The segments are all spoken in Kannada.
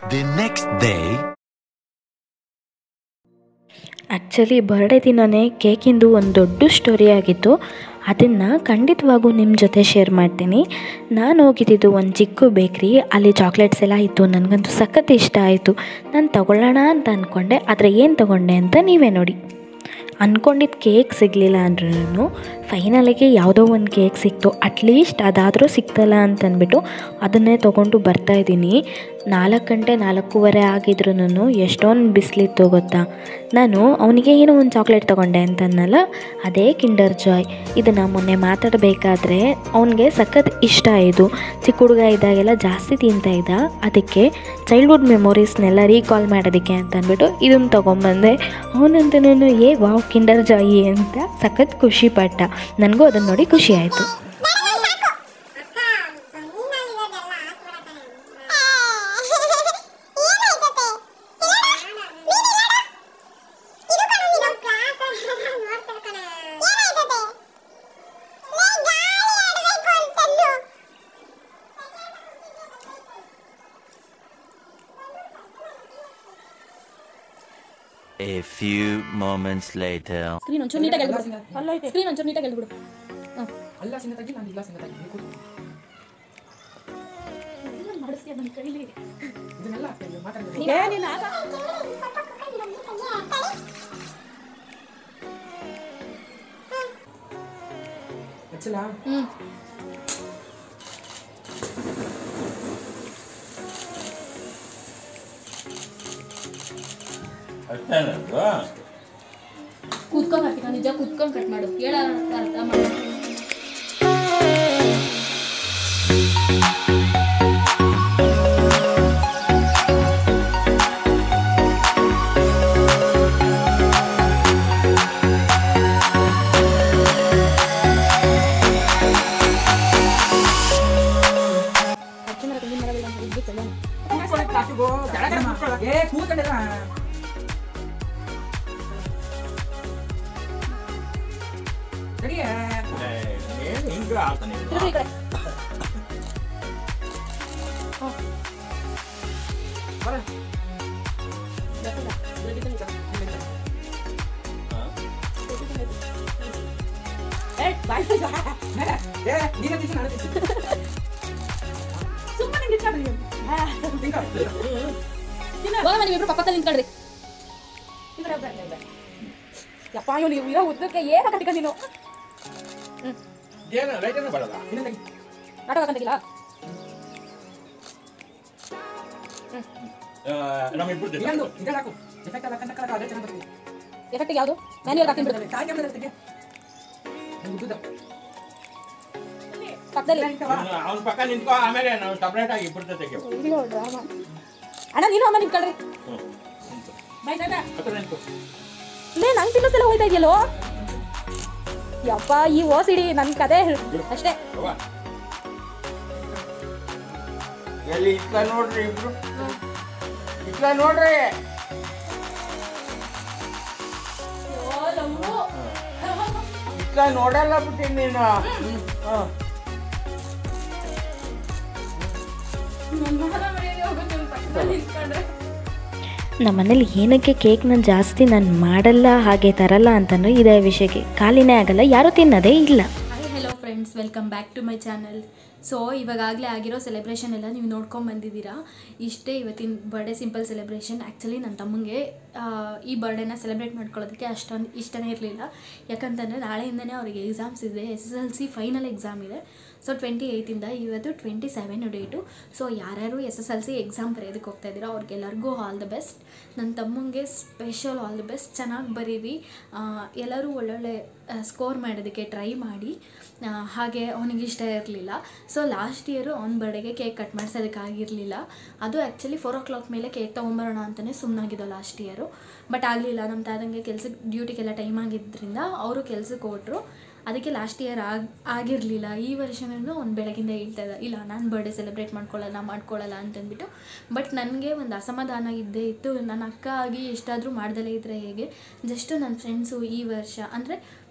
The next day. Actually birthday ದಿನವೇ ಕೇಕಿಂದು ಒಂದು ದೊಡ್ಡ ಸ್ಟೋರಿ ಆಗಿತ್ತು ಅದನ್ನು ಖಂಡಿತವಾಗೂ ನಿಮ್ಮ ಜೊತೆ ಶೇರ್ ಮಾಡ್ತೀನಿ ನಾನು ಹೋಗಿದ್ದಿದ್ದು ಒಂದು ಚಿಕ್ಕ ಬೇಕ್ರಿ ಅಲ್ಲಿ ಚಾಕ್ಲೇಟ್ಸ್ ಎಲ್ಲ ಇತ್ತು ನನಗಂತೂ ಸಖತ್ ಇಷ್ಟ ಆಯಿತು ನಾನು ತಗೊಳ್ಳೋಣ ಅಂತ ಅಂದ್ಕೊಂಡೆ ಆದರೆ ಏನು ತಗೊಂಡೆ ಅಂತ ನೀವೇ ನೋಡಿ ಅಂದ್ಕೊಂಡಿದ್ದು ಕೇಕ್ ಸಿಗಲಿಲ್ಲ ಅಂದ್ರೂ ಫೈನಲಿಗೆ ಯಾವುದೋ ಒಂದು ಕೇಕ್ ಸಿಕ್ತು ಅಟ್ಲೀಸ್ಟ್ ಅದಾದರೂ ಸಿಕ್ತಲ್ಲ ಅಂತಂದ್ಬಿಟ್ಟು ಅದನ್ನೇ ತೊಗೊಂಡು ಬರ್ತಾಯಿದ್ದೀನಿ ನಾಲ್ಕು ಗಂಟೆ ನಾಲ್ಕೂವರೆ ಆಗಿದ್ರೂ ಎಷ್ಟೊಂದು ಬಿಸಿಲಿತ್ತು ಗೊತ್ತಾ ನಾನು ಅವನಿಗೆ ಏನೋ ಒಂದು ಚಾಕ್ಲೇಟ್ ತೊಗೊಂಡೆ ಅಂತಂದಲ್ಲ ಅದೇ ಕಿಂಡರ್ ಜಾಯ್ ಇದನ್ನು ಮೊನ್ನೆ ಮಾತಾಡಬೇಕಾದ್ರೆ ಅವನಿಗೆ ಸಖತ್ ಇಷ್ಟ ಇದು ಚಿಕ್ಕ ಹುಡುಗ ಇದ್ದಾಗೆಲ್ಲ ಜಾಸ್ತಿ ತಿಂತಾ ಇದ್ದ ಅದಕ್ಕೆ ಚೈಲ್ಡ್ಹುಡ್ ಮೆಮೊರೀಸ್ನೆಲ್ಲ ರೀಕಾಲ್ ಮಾಡೋದಕ್ಕೆ ಅಂತ ಅಂದ್ಬಿಟ್ಟು ಇದನ್ನು ತೊಗೊಂಬಂದೆ ಅವನಂತನೂ ಏ ವಾವ್ ಕಿಂಡರ್ ಜಾಯಿ ಅಂತ ಸಖತ್ ಖುಷಿ ಪಟ್ಟ ನನಗೂ ಅದನ್ನು ನೋಡಿ ಖುಷಿ ಆಯಿತು A few moments later. Screen ಒಂಚೂರು ನೀಟಾಗಿ ಎಳ್ಬಿಡು ಸ್ಕ್ರೀನ್ ಒಂಚೂರು ನೀಟಾಗಿ ಎಳ್ಬಿಡು ಹಾಂ ಅಲ್ಲ ಸಿಂಗ ತೆಗಿ ನಾನು ಇಲ್ಲ ಸಿಂಗ ತೆಗಿ ನೀವು ಕೂತ್ಕೊ. ಮಾಡಿಸ್ತೀಯ ನನ್ನ ಕೈಲಿ ಇದನ್ನೆಲ್ಲ ಹಾಕ್ತೀನಿ, ಮಾತಾಡ್ಬೇಕು. ಏನಿಲ್ಲ ಹಚ್ಚಲಾ? ಹ್ಞೂ ಕೂತ್ಕೊಂಡು ಹಾಕ್ತೀನಿ ನಿಜ ಕೂತ್ಕೊಂಡು ಕಟ್ ಮಾಡು ಹೇಳ ಅರ್ಥ ಮಾಡು ಅರ್ಚನಾ ತೆಂಗಿನ ಮರಗಳು ಅಂತ ಇದ್ದು ಕಲ್ಯಾಣ ಕೂತ್ಕೊಳ್ಳಿ, ಕಾಚುಗೋ, ಕೆಳಗಡೆ ಕೂತ್ಕೊಳ್ಳ. ಏ, ಕೂತ್ಕೊಂಡಿರ. ತಡಿಯೇ. ತಿರುಗಿ ಈ ಕಡೆ ಬರ. ಏ ಬಾಯ್ ಏ, ನೀನೇ ತಿನ್ಸು, ನಾನೇ ತಿನ್ಸು. ಸುಮ್ಮನೆ ನಿಂತ್ಕೊಳ್ರಿ ತಿನ್ಕೊ. ಹೋಗಮ್ಮ ನೀವಿಬ್ರು ಪಕ್ಕದಲ್ಲಿ ನಿಂತ್ಕೊಳ್ರಿ ಯಪ್ಪ ಇವ್ನು ಇರೋ ಉದ್ದಕ್ಕೆ ಏನು ಕಟ್ಟಿಕ ನೀನು ಇನ್ನೊಂದ್ ತೆಗಿ. ನಾಟಕ ಹಾಕಂತಿಲ್ಲ ಇನ್ನೊಂದು, ಇದ್ರಲ್ಲಿ ಹಾಕು. effect ಎಲ್ಲ ಕನ್ನಡ ಕನ್ನಡ ಅದೇ ಚೆನ್ನಾಗ್ ಬರ್ತದೆ. ಎಫೆಕ್ಟಿಗೆ ಯಾವುದು ಮ್ಯಾನ್ಯಲ್ ಹಾಕಿನ ಬಿಡು ತಾಯಿ ಕ್ಯಾಮ್ರಾದಲ್ಲಿ ತೆಗಿ. ಒಂದು ಉದ್ದುದ. ಪಕ್ಕದಲ್ಲಿ ನಿಂತ್ಕೊ, ಬಾ. ಅವನ ಪಕ್ಕ ನಿಂತ್ಕೋ ಆಮೇಲೆ ನಾವು ಸಪ್ರೇಟ್ ಆಗಿ ಇಬ್ಬರು ತೆಗೆವು ಅಯ್ಯೋ ಡ್ರಾಮಾ ಅಣ್ಣ ನೀನು ಅಮ್ಮ ನಿಂತ್ಕೊಳ್ರಿ ಬಾಯ್ ತಾತ ಹತ್ರ ನಿಂತ್ಕೋ ಲೇ ನಂಗೆ ತಿನ್ನೋದೆಲ್ಲ ಹೋಯ್ತಾ ಇದೆಯಲ್ಲೋ ಯಪ್ಪ ಈ ಓಸಿಡಿ ನನ್ನ ಕತೆ ಅಷ್ಟೇ ಅವ್ವ. ಎಲ್ಲಿ ಇಟ್ಲ ನೋಡ್ರಿ ಇಬ್ರು ಇಟ್ಲ ನೋಡ್ರಿ ಇಟ್ಲ ನೋಡಲ್ಲ ಬಿಟ್ಟಿ ನೀನು ಹ. ನಮ್ಮನೇಲಿ ಏನಕ್ಕೆ ಕೇಕ್ನ ಜಾಸ್ತಿ ನಾನು ಮಾಡಲ್ಲ ಹಾಗೆ ತರಲ್ಲ ಅಂತನೂ ಇದೇ ವಿಷಯಕ್ಕೆ ಖಾಲಿನೇ ಆಗಲ್ಲ ಯಾರೂ ತಿನ್ನೋದೇ ಇಲ್ಲ hi hello friends welcome back to my channel so ಇವಾಗಲೇ ಆಗಿರೋ ಸೆಲೆಬ್ರೇಷನ್ ಎಲ್ಲ ನೀವು ನೋಡ್ಕೊಂಡು ಬಂದಿದ್ದೀರಾ ಇಷ್ಟೇ ಇವತ್ತಿನ ಬರ್ಡೇ ಸಿಂಪಲ್ ಸೆಲೆಬ್ರೇಷನ್ ಆ್ಯಕ್ಚುಲಿ ನನ್ನ ತಮ್ಮಂಗೆ ಆ, ಈ ಬರ್ಡೇನ ಸೆಲೆಬ್ರೇಟ್ ಮಾಡ್ಕೊಳ್ಳೋದಕ್ಕೆ ಅಷ್ಟೊಂದು ಇಷ್ಟನೇ ಇರಲಿಲ್ಲ ಯಾಕಂತಂದರೆ ನಾಳೆಯಿಂದನೇ ಅವರಿಗೆ ಎಕ್ಸಾಮ್ಸ್ ಇದೆ S S L C final exam ಇದೆ ಸೊ ಟ್ವೆಂಟಿ ಏಯ್ತಿಂದ ಇವತ್ತು ಟ್ವೆಂಟಿ ಸೆವೆನ್ ಡೇಟು ಸೊ ಯಾರ್ಯಾರು S S L C exam ಬರೆಯೋದಕ್ಕೆ ಹೋಗ್ತಾ ಇದ್ದೀರಾ ಅವ್ರಿಗೆಲ್ಲರಿಗೂ ಆಲ್ ದ ಬೆಸ್ಟ್ ನನ್ನ ತಮ್ಮಂಗೆ ಸ್ಪೆಷಲ್ ಆಲ್ ದ ಬೆಸ್ಟ್ ಚೆನ್ನಾಗಿ ಬರೀರಿ ಆ, ಎಲ್ಲರೂ ಒಳ್ಳೊಳ್ಳೆ ಸ್ಕೋರ್ ಮಾಡೋದಕ್ಕೆ ಟ್ರೈ ಮಾಡಿ ಆ, ಹಾಗೆ ಅವನಿಗೆ ಇಷ್ಟ ಇರಲಿಲ್ಲ ಸೊ ಲಾಸ್ಟ್ ಇಯರು ಅವ್ನ ಬರ್ಡೇಗೆ ಕೇಕ್ ಕಟ್ ಮಾಡಿಸೋದಕ್ಕಾಗಿರಲಿಲ್ಲ ಅದು ಆ್ಯಕ್ಚುಲಿ ಫೋರ್ ಓ ಕ್ಲಾಕ್ ಮೇಲೆ ಕೇಕ್ ತೊಗೊಂಬರೋಣ ಅಂತಲೇ ಸುಮ್ಮನಾಗಿದ್ದು ಲಾಸ್ಟ್ ಇಯರು ಬಟ್ ಆಗಲಿಲ್ಲ ನಮ್ಮ ತಾತಂಗೆ ಕೆಲ್ಸಕ್ಕೆ ಡ್ಯೂಟಿಗೆಲ್ಲ ಟೈಮ್ ಆಗಿದ್ದರಿಂದ ಅವರು ಕೆಲ್ಸಕ್ಕೆ ಹೊರಟ್ರು ಅದಕ್ಕೆ ಲಾಸ್ಟ್ ಇಯರ್ ಆಗ ಆಗಿರಲಿಲ್ಲ ಈ ವರ್ಷನೂ ಅವ್ನು ಬೆಳಗಿಂದ ಹೇಳ್ತಾ ಇದ್ದ ಇಲ್ಲ ನಾನು ಬರ್ಡೇ ಸೆಲೆಬ್ರೇಟ್ ಮಾಡ್ಕೊಳ್ಳಲ್ಲ ಮಾಡ್ಕೊಳ್ಳಲ್ಲ ಅಂತಂದ್ಬಿಟ್ಟು ಬಟ್ ನನಗೆ ಒಂದು ಅಸಮಾಧಾನ ಇದ್ದೇ ಇತ್ತು ನನ್ನ ಅಕ್ಕ ಆಗಿ ಎಷ್ಟಾದರೂ ಮಾಡ್ದಲೇ ಇದ್ದರೆ ಹೇಗೆ ಜಸ್ಟ್ ನನ್ನ ಫ್ರೆಂಡ್ಸು ಈ ವರ್ಷ ಅಂದರೆ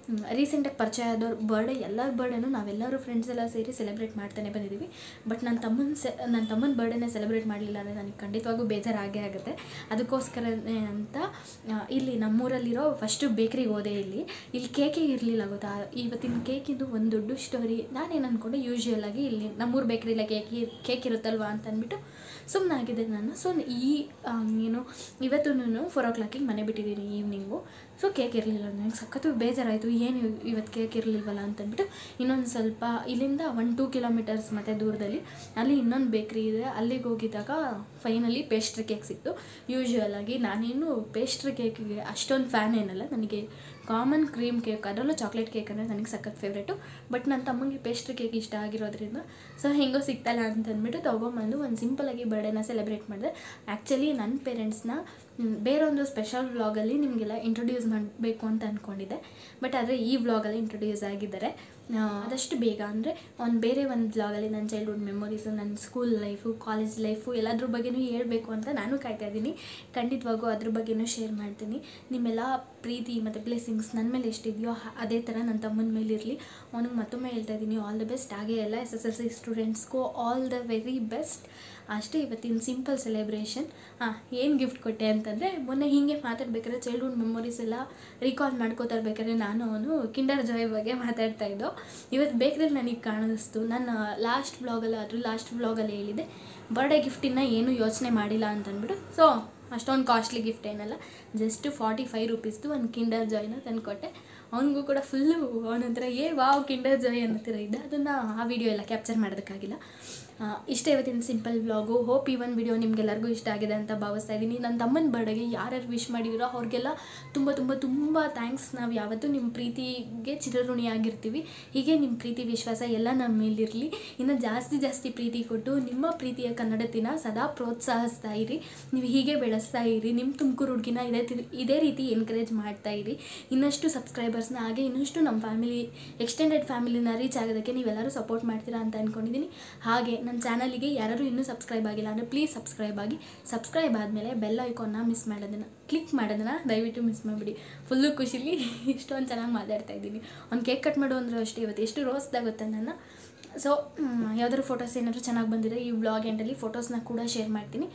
ರೀಸೆಂಟಾಗಿ ಪರಿಚಯ ಆದವ್ರ ಬರ್ಡೇ ಎಲ್ಲರ ಬರ್ಡೇನೂ ನಾವೆಲ್ಲರೂ ಫ್ರೆಂಡ್ಸ್ ಎಲ್ಲ ಸೇರಿ ಸೆಲೆಬ್ರೇಟ್ ಮಾಡ್ತಾನೆ ಬಂದಿದ್ದೀವಿ ಬಟ್ ನನ್ನ ತಮ್ಮನ ಸೆ ನನ್ನ ತಮ್ಮನ ಬರ್ಡೇನೇ ಸೆಲೆಬ್ರೇಟ್ ಮಾಡಲಿಲ್ಲ ಅಂದರೆ ನನಗೆ ಖಂಡಿತವಾಗೂ ಬೇಜಾರಾಗೇ ಆಗುತ್ತೆ ಅದಕ್ಕೋಸ್ಕರನೇ ಅಂತ ಆ, ಇಲ್ಲಿ ನಮ್ಮೂರಲ್ಲಿರೋ ಫಸ್ಟು ಬೇಕ್ರಿಗೆ ಹೋದೆ ಇಲ್ಲಿ ಇಲ್ಲಿ ಕೇಕೇ ಇರಲಿಲ್ಲ ಗೊತ್ತಾ ಇವತ್ತಿನ ಕೇಕಿಂದು ಒಂದು ದೊಡ್ಡ ಸ್ಟೋರಿ ನಾನೇನು ಅಂದ್ಕೊಂಡೆ ಯೂಶ್ವಲ್ ಆಗಿ ಇಲ್ಲಿ ನಮ್ಮೂರ ಬೇಕ್ರಿಲ್ಲ ಕೇಕ್ ಕೇಕ್ ಇರುತ್ತಲ್ವಾ ಅಂತ ಅಂದ್ಬಿಟ್ಟು ಸುಮ್ಮನಾಗಿದೆ ನಾನು ಸೊ ಈ ಆ, ಏನು ಇವತ್ತು ಫೋರ್ ಓ ಕ್ಲಾಕಿಗೆ ಮನೆ ಬಿಟ್ಟಿದ್ದೀನಿ ಈವ್ನಿಂಗು ಸೊ ಕೇಕ್ ಇರಲಿಲ್ಲ ನನಗೆ ಸಖತ್ತು ಬೇಜಾರಾಯಿತು ಏನು ಇವ್- ಇವತ್ತು ಕೇಕ್ ಇರಲಿಲ್ವಲ್ಲ ಅಂತಂದ್ಬಿಟ್ಟು ಇನ್ನೊಂದು ಸ್ವಲ್ಪ ಇಲ್ಲಿಂದ ಒನ್ ಟೂ ಕಿಲೋಮೀಟರ್ಸ್ ಮತ್ತು ದೂರದಲ್ಲಿ ಅಲ್ಲಿ ಇನ್ನೊಂದು ಬೇಕ್ರಿ ಇದೆ ಅಲ್ಲಿಗೆ ಹೋಗಿದ್ದಾಗ ಫೈನಲಿ ಪೇಸ್ಟ್ರಿ ಕೇಕ್ ಸಿಕ್ತು ಯೂಶ್ವಲ್ ಆಗಿ ನಾನೇನು ಪೇಸ್ಟ್ರಿ ಕೇಕಿಗೆ ಅಷ್ಟೊಂದು ಫ್ಯಾನ್ ಏನಲ್ಲ ನನಗೆ ಕಾಮನ್ ಕ್ರೀಮ್ ಕೇಕ್ ಅದರಲ್ಲೂ ಚಾಕ್ಲೇಟ್ ಕೇಕ್ ಅಂದರೆ ನನಗೆ ಸಖತ್ ಫೇವ್ರೇಟು ಬಟ್ ನನ್ನ ತಮ್ಮಂಗೆ ಪೇಸ್ಟ್ರಿ ಕೇಕ್ ಇಷ್ಟ ಆಗಿರೋದ್ರಿಂದ ಸೊ ಹೆಂಗೋ ಸಿಗ್ತಲ್ಲ ಅಂತ ಅಂದ್ಬಿಟ್ಟು ತೊಗೊಂಬಂದು ಒಂದು ಸಿಂಪಲಾಗಿ ಬರ್ಡೇನ ಸೆಲೆಬ್ರೇಟ್ ಮಾಡಿದೆ ಆ್ಯಕ್ಚುಲಿ ನನ್ನ ಪೇರೆಂಟ್ಸ್ನ ಬೇರೊಂದು ಸ್ಪೆಷಲ್ ವ್ಲಾಗಲ್ಲಿ ನಿಮಗೆಲ್ಲ ಇಂಟ್ರೊಡ್ಯೂಸ್ ಮಾಡಬೇಕು ಅಂತ ಅಂದ್ಕೊಂಡಿದ್ದೆ ಬಟ್ ಆದರೆ ಈ ವ್ಲಾಗಲ್ಲಿ ಇಂಟ್ರೊಡ್ಯೂಸ್ ಆಗಿದ್ದಾರೆ ಆ, ಆದಷ್ಟು ಬೇಗ ಅಂದರೆ ಒಂದು ಬೇರೆ ಒಂದು ವ್ಲಾಗಲ್ಲಿ ನನ್ನ ಚೈಲ್ಡ್ಹುಡ್ ಮೆಮೊರೀಸು ನನ್ನ ಸ್ಕೂಲ್ ಲೈಫು ಕಾಲೇಜ್ ಲೈಫು ಎಲ್ಲದ್ರ ಬಗ್ಗೆನೂ ಹೇಳಬೇಕು ಅಂತ ನಾನು ಕಾಯ್ತಾ ಇದ್ದೀನಿ ಖಂಡಿತವಾಗೂ ಅದ್ರ ಬಗ್ಗೆನೂ ಶೇರ್ ಮಾಡ್ತೀನಿ ನಿಮ್ಮೆಲ್ಲ ಪ್ರೀತಿ ಮತ್ತು ಬ್ಲೆಸ್ಸಿಂಗ್ಸ್ ನನ್ನ ಮೇಲೆ ಎಷ್ಟಿದೆಯೋ ಹ- ಅದೇ ಥರ ನನ್ನ ತಮ್ಮನ ಮೇಲೆ ಇರಲಿ ಅವನಿಗೆ ಮತ್ತೊಮ್ಮೆ ಹೇಳ್ತಾ ಇದ್ದೀನಿ ಆಲ್ ದ ಬೆಸ್ಟ್ ಹಾಗೆ ಎಲ್ಲ ಎಸ್ ಎಸ್ ಎಲ್ ಸಿ ಸ್ಟೂಡೆಂಟ್ಸ್ಗೂ ಆಲ್ ದ ವೆರಿ ಬೆಸ್ಟ್ ಅಷ್ಟೇ ಇವತ್ತಿನ ಸಿಂಪಲ್ ಸೆಲೆಬ್ರೇಷನ್ ಹಾಂ ಏನು ಗಿಫ್ಟ್ ಕೊಟ್ಟೆ ಅಂತಂದರೆ ಮೊನ್ನೆ ಹೀಗೆ ಮಾತಾಡ್ಬೇಕಾದ್ರೆ ಚೈಲ್ಡ್ಹುಡ್ ಮೆಮೊರೀಸ್ ಎಲ್ಲ ರೀಕಾಲ್ ಮಾಡ್ಕೋತಾ ಇರ್ಬೇಕಾದ್ರೆ ನಾನು ಅವನು ಕಿಂಡರ್ ಜಾಯ್ ಬಗ್ಗೆ ಮಾತಾಡ್ತಾ ಇದ್ದೋ ಇವತ್ತು ಬೇಕ್ರಲ್ಲಿ ನನಗೆ ಕಾಣಿಸ್ತು ನನ್ನ ಲಾಸ್ಟ್ ವ್ಲಾಗಲ್ಲಿ ಅದ್ರ ಲಾಸ್ಟ್ ವ್ಲಾಗಲ್ಲಿ ಹೇಳಿದೆ ಬರ್ಡೇ ಗಿಫ್ಟಿನ ಏನೂ ಯೋಚನೆ ಮಾಡಿಲ್ಲ ಅಂತ ಅಂದ್ಬಿಟ್ಟು ಸೊ ಅಷ್ಟೊಂದು ಕಾಸ್ಟ್ಲಿ ಗಿಫ್ಟ್ ಏನಲ್ಲ ಜಸ್ಟ್ ಫಾರ್ಟಿ ಫೈವ್ ರುಪೀಸ್ದು ಒಂದು ಕಿಂಡರ್ ಜಾಯ್ನ ತಂದುಕೊಟ್ಟೆ ಅವನಿಗೂ ಕೂಡ ಫುಲ್ಲು ಅವನಂತರ ಏ ವಾವ್ ಕಿಂಡರ್ ಜಾಯ್ ಅನ್ನೋ ಥರ ಇದ್ದ ಅದನ್ನು ಆ ವಿಡಿಯೋ ಎಲ್ಲ ಕ್ಯಾಪ್ಚರ್ ಮಾಡೋದಕ್ಕಾಗಿಲ್ಲ ಆ, ಇಷ್ಟೇ ಇವತ್ತಿನ ಸಿಂಪಲ್ ವ್ಲಾಗು ಹೋಪ್ ಈ ಒಂದು ವಿಡಿಯೋ ನಿಮಗೆಲ್ಲರಿಗೂ ಇಷ್ಟ ಆಗಿದೆ ಅಂತ ಭಾವಿಸ್ತಾ ಇದ್ದೀನಿ ನನ್ನ ತಮ್ಮನ ಬರ್ಡೇಗೆ ಯಾರ್ಯಾರು ವಿಶ್ ಮಾಡಿದಿರೋ ಅವ್ರಿಗೆಲ್ಲ ತುಂಬ ತುಂಬ ತುಂಬ ಥ್ಯಾಂಕ್ಸ್ ನಾವು ಯಾವತ್ತೂ ನಿಮ್ಮ ಪ್ರೀತಿಗೆ ಚಿರಋಣಿಯಾಗಿರ್ತೀವಿ ಹೀಗೆ ನಿಮ್ಮ ಪ್ರೀತಿ ವಿಶ್ವಾಸ ಎಲ್ಲ ನಮ್ಮ ಮೇಲಿರಲಿ ಇನ್ನು ಜಾಸ್ತಿ ಜಾಸ್ತಿ ಪ್ರೀತಿ ಕೊಟ್ಟು ನಿಮ್ಮ ಪ್ರೀತಿಯ ಕನ್ನಡತಿನ ಸದಾ ಪ್ರೋತ್ಸಾಹಿಸ್ತಾ ಇರಿ ನೀವು ಹೀಗೆ ಬೆಳೆಸ್ತಾ ಇರಿ ನಿಮ್ಮ ತುಮಕೂರು ಹುಡುಗಿನ ಇದೇ ತಿ- ಇದೇ ರೀತಿ ಎನ್ಕರೇಜ್ ಮಾಡ್ತಾ ಇರಿ ಇನ್ನಷ್ಟು ಸಬ್ಸ್ಕ್ರೈಬರ್ಸ್ನ ಹಾಗೆ ಇನ್ನಷ್ಟು ನಮ್ಮ ಫ್ಯಾಮಿಲಿ ಎಕ್ಸ್ಟೆಂಡೆಡ್ ಫ್ಯಾಮಿಲಿನ ರೀಚ್ ಆಗೋದಕ್ಕೆ ನೀವೆಲ್ಲರೂ ಸಪೋರ್ಟ್ ಮಾಡ್ತೀರಾ ಅಂತ ಅಂದ್ಕೊಂಡಿದ್ದೀನಿ ಹಾಗೆ ನನ್ನ ಚಾನಲಿಗೆ ಯಾರು ಇನ್ನೂ ಸಬ್ಸ್ಕ್ರೈಬ್ ಆಗಿಲ್ಲ ಅಂದರೆ ಪ್ಲೀಸ್ ಸಬ್ಸ್ಕ್ರೈಬ್ ಆಗಿ ಸಬ್ಸ್ಕ್ರೈಬ್ ಆದಮೇಲೆ ಬೆಲ್ ಐಕಾನ್ನ ಮಿಸ್ ಮಾಡೋದನ್ನು ಕ್ಲಿಕ್ ಮಾಡೋದನ್ನು ದಯವಿಟ್ಟು ಮಿಸ್ ಮಾಡಿಬಿಡಿ ಫುಲ್ಲು ಖುಷಿಲಿ ಇಷ್ಟೊಂದು ಚೆನ್ನಾಗಿ ಮಾತಾಡ್ತಾ ಇದ್ದೀನಿ ಒಂದು ಕೇಕ್ ಕಟ್ ಮಾಡು ಅಂದರೂ ಅಷ್ಟೇ ಇವತ್ತು ಎಷ್ಟು ರೋಸ್ದಾಗುತ್ತೆ ನನ್ನ ಸೊ ಯಾವ್ದಾದ್ರು ಫೋಟೋಸ್ ಏನಾದರೂ ಚೆನ್ನಾಗಿ ಬಂದಿದೆ ಈ ವ್ಲಾಗ್ ಎಂಡಲ್ಲಿ ಫೋಟೋಸ್ನ ಕೂಡ ಶೇರ್ ಮಾಡ್ತೀನಿ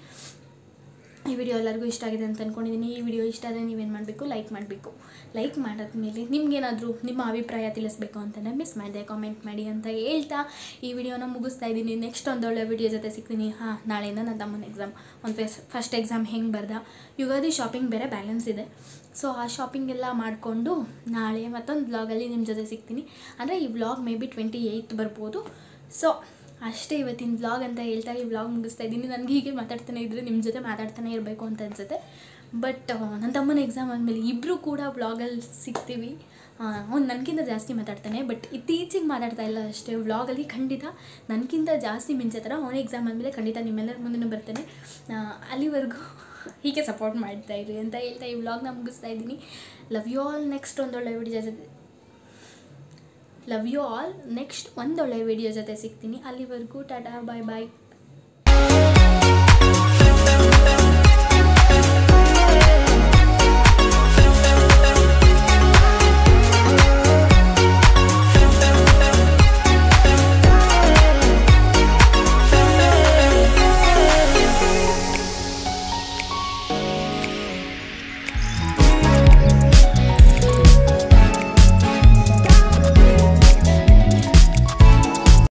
ಈ ವಿಡಿಯೋ ಎಲ್ಲರಿಗೂ ಇಷ್ಟ ಆಗಿದೆ ಅಂತ ಅಂದ್ಕೊಂಡಿದ್ದೀನಿ ಈ ವಿಡಿಯೋ ಇಷ್ಟ ಆದರೆ ನೀವೇನು ಮಾಡಬೇಕು ಲೈಕ್ ಮಾಡಬೇಕು ಲೈಕ್ ಮಾಡಿದ್ಮೇಲೆ ನಿಮ್ಗೇನಾದರೂ ನಿಮ್ಮ ಅಭಿಪ್ರಾಯ ತಿಳಿಸ್ಬೇಕು ಅಂತಂದರೆ ಮಿಸ್ ಮಾಡಿದೆ ಕಾಮೆಂಟ್ ಮಾಡಿ ಅಂತ ಹೇಳ್ತಾ ಈ ವಿಡಿಯೋನ ಮುಗಿಸ್ತಾ ಇದ್ದೀನಿ ನೆಕ್ಸ್ಟ್ ಒಂದೊಳ್ಳೆ ವಿಡಿಯೋ ಜೊತೆ ಸಿಗ್ತೀನಿ ಹಾಂ ನಾಳೆಯಿಂದ ನನ್ನ ತಮ್ಮನ ಎಕ್ಸಾಮ್ ಒಂದು ಫೆಸ್ ಫಸ್ಟ್ ಎಕ್ಸಾಮ್ ಹೆಂಗೆ ಬರ್ದ ಯುಗಾದಿ ಶಾಪಿಂಗ್ ಬೇರೆ ಬ್ಯಾಲೆನ್ಸ್ ಇದೆ ಸೊ ಆ ಶಾಪಿಂಗ್ ಎಲ್ಲ ಮಾಡಿಕೊಂಡು ನಾಳೆ ಮತ್ತೊಂದು ವ್ಲಾಗಲ್ಲಿ ನಿಮ್ಮ ಜೊತೆ ಸಿಗ್ತೀನಿ ಅಂದರೆ ಈ vlog maybe twenty eight ಬರ್ಬೋದು ಸೊ ಅಷ್ಟೇ ಇವತ್ತಿನ ವ್ಲಾಗ್ ಅಂತ ಹೇಳ್ತಾ ಈ ವ್ಲಾಗ್ ಮುಗಿಸ್ತಾ ಇದ್ದೀನಿ ನನಗೆ ಹೀಗೆ ಮಾತಾಡ್ತಾನೆ ಇದ್ದರೆ ನಿಮ್ಮ ಜೊತೆ ಮಾತಾಡ್ತಾನೆ ಇರಬೇಕು ಅಂತ ಅನ್ಸುತ್ತೆ ಬಟ್ ನನ್ನ ತಮ್ಮನ ಎಕ್ಸಾಮ್ ಆದಮೇಲೆ ಇಬ್ಬರು ಕೂಡ ವ್ಲಾಗಲ್ಲಿ ಸಿಗ್ತೀವಿ ಅವ್ನು ನನಗಿಂತ ಜಾಸ್ತಿ ಮಾತಾಡ್ತಾನೆ ಬಟ್ ಇತ್ತೀಚೆಗೆ ಮಾತಾಡ್ತಾ ಇಲ್ಲ ಅಷ್ಟೇ ವ್ಲಾಗಲ್ಲಿ ಖಂಡಿತ ನನಗಿಂತ ಜಾಸ್ತಿ ಮಿಂಚೋ ಥರ ಅವನ ಎಕ್ಸಾಮ್ ಆದಮೇಲೆ ಖಂಡಿತ ನಿಮ್ಮೆಲ್ಲರ ಮುಂದೆ ಬರ್ತಾನೆ ಆ, ಅಲ್ಲಿವರೆಗೂ ಹೀಗೆ ಸಪೋರ್ಟ್ ಮಾಡ್ತಾ ಇರಿ ಅಂತ ಹೇಳ್ತಾ ಈ ವ್ಲಾಗ್ನ ಮುಗಿಸ್ತಾ ಇದ್ದೀನಿ ಲವ್ ಯು ಆಲ್ ನೆಕ್ಸ್ಟ್ ಒಂದೊಳ್ಳೆ ವಿಡಿಯೋ ಜೊತೆ ಲವ್ ಯು ಆಲ್ ನೆಕ್ಸ್ಟ್ ಒಂದೊಳ್ಳೆ ವಿಡಿಯೋ ಜೊತೆ ಸಿಗ್ತೀನಿ ಅಲ್ಲಿವರೆಗೂ ಟಾಟಾ ಬಾಯ್ ಬಾಯ್